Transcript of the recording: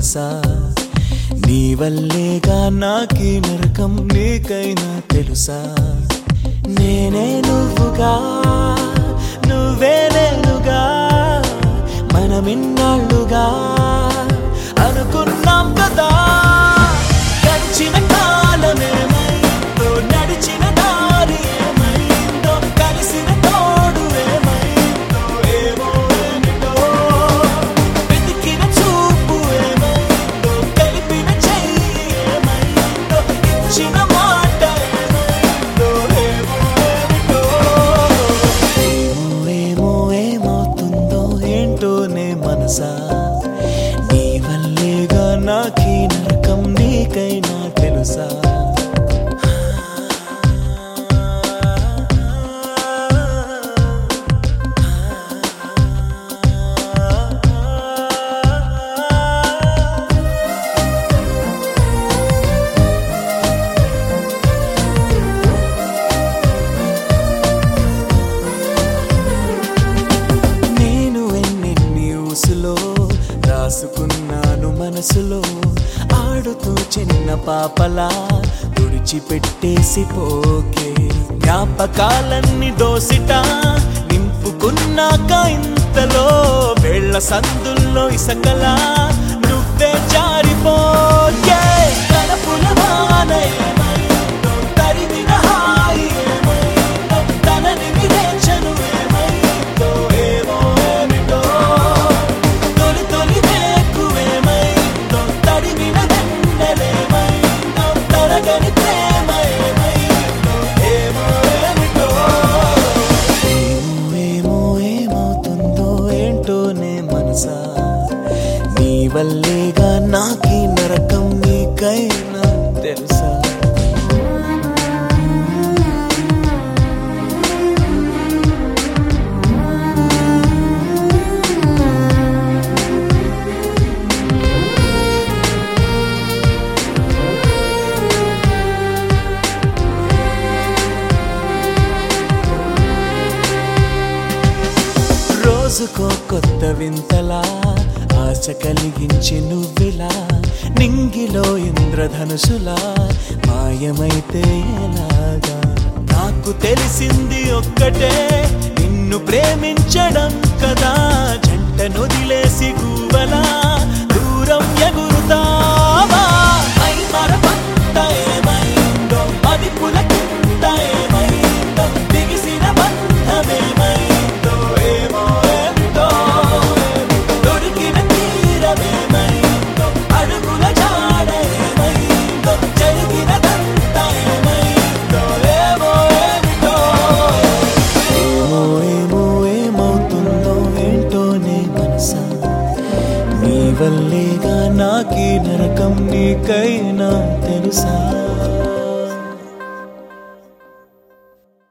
మనసా నీ వల్లేగా నాకి నరకం నీకైనా తెలుసా నేనే నువ్వుగా నువ్వే నేనుగా మనమిన్నాళ్ళుగా అనుకున్నాం కదా గడిచిన కాలమేమైందో నడిచిన దారి ఏమైందో కలిసిన తోడు ఏమైందో ఏమో ఏమిటో వెతికిన చూపు ఏమైందో కలిపిన చెయ్యి ఏమైందో ఇచ్చిన మాట ఏమైందో ఏమో ఏమిటో ఏమో ఏమో ఏమవుతుందో ఏంటోనే మనసా నీ వల్లేగా నాకీ నరకం నీకైనా తెలుసా నేను ఎన్నెన్ని ఊసులో రాసుకున్నాను మనసులో ఆడుతూ చిన్న పాపలా తుడిచిపెట్టేసి పోకే జ్ఞాపకాలన్నీ దోసిట నింపుకున్నాక ఇంతలో వేళ్ళ సందుల్లో ఇసకలా నువ్వే జారిపోకే తలపుల వాన ఏమైందో తరిమిన హాయి ఏమైందో తనని విరేచను ఏమైందో ఏమో ఏమిటో తొలి తొలి వేకువేమైందో తడిమిన వెన్నెలేమైందో తరగని ప్రేమ ఏమైందో ఏమో ఏమిటో ఏమో ఏమో ఏమవుతుందో ఏంటోనే మనసా నీ వల్లేగా నాకీ నరకం నీకైనా తెలుసా రోజుకో కొత్త వింతలా ఆశ కలిగించి నువ్విలా నింగిలో ఇంద్రధనుసులా మాయమైతే ఎలాగా నాకు తెలిసింది ఒక్కటే నిన్ను ప్రేమించడం కదా జంట నొదిలేసి గువ్వలా దూరం ఎగురుతావా మై మరపంత ఏమైందో అది పులకింత ఏమైందో బిగిసిన బంధమేమైందో ఏమో ఏమిటో దొరికిన తీరమేమైందో అడుగుల జాడ ఏమైందో జరిగినదంత ఏమైందో ఏమో ఏమిటో ఏమో ఏమో ఏమవుతుందో ఏంటోనే మనసా నీ వల్లేగా నాకీ నరకం నీకైనా తెలుసా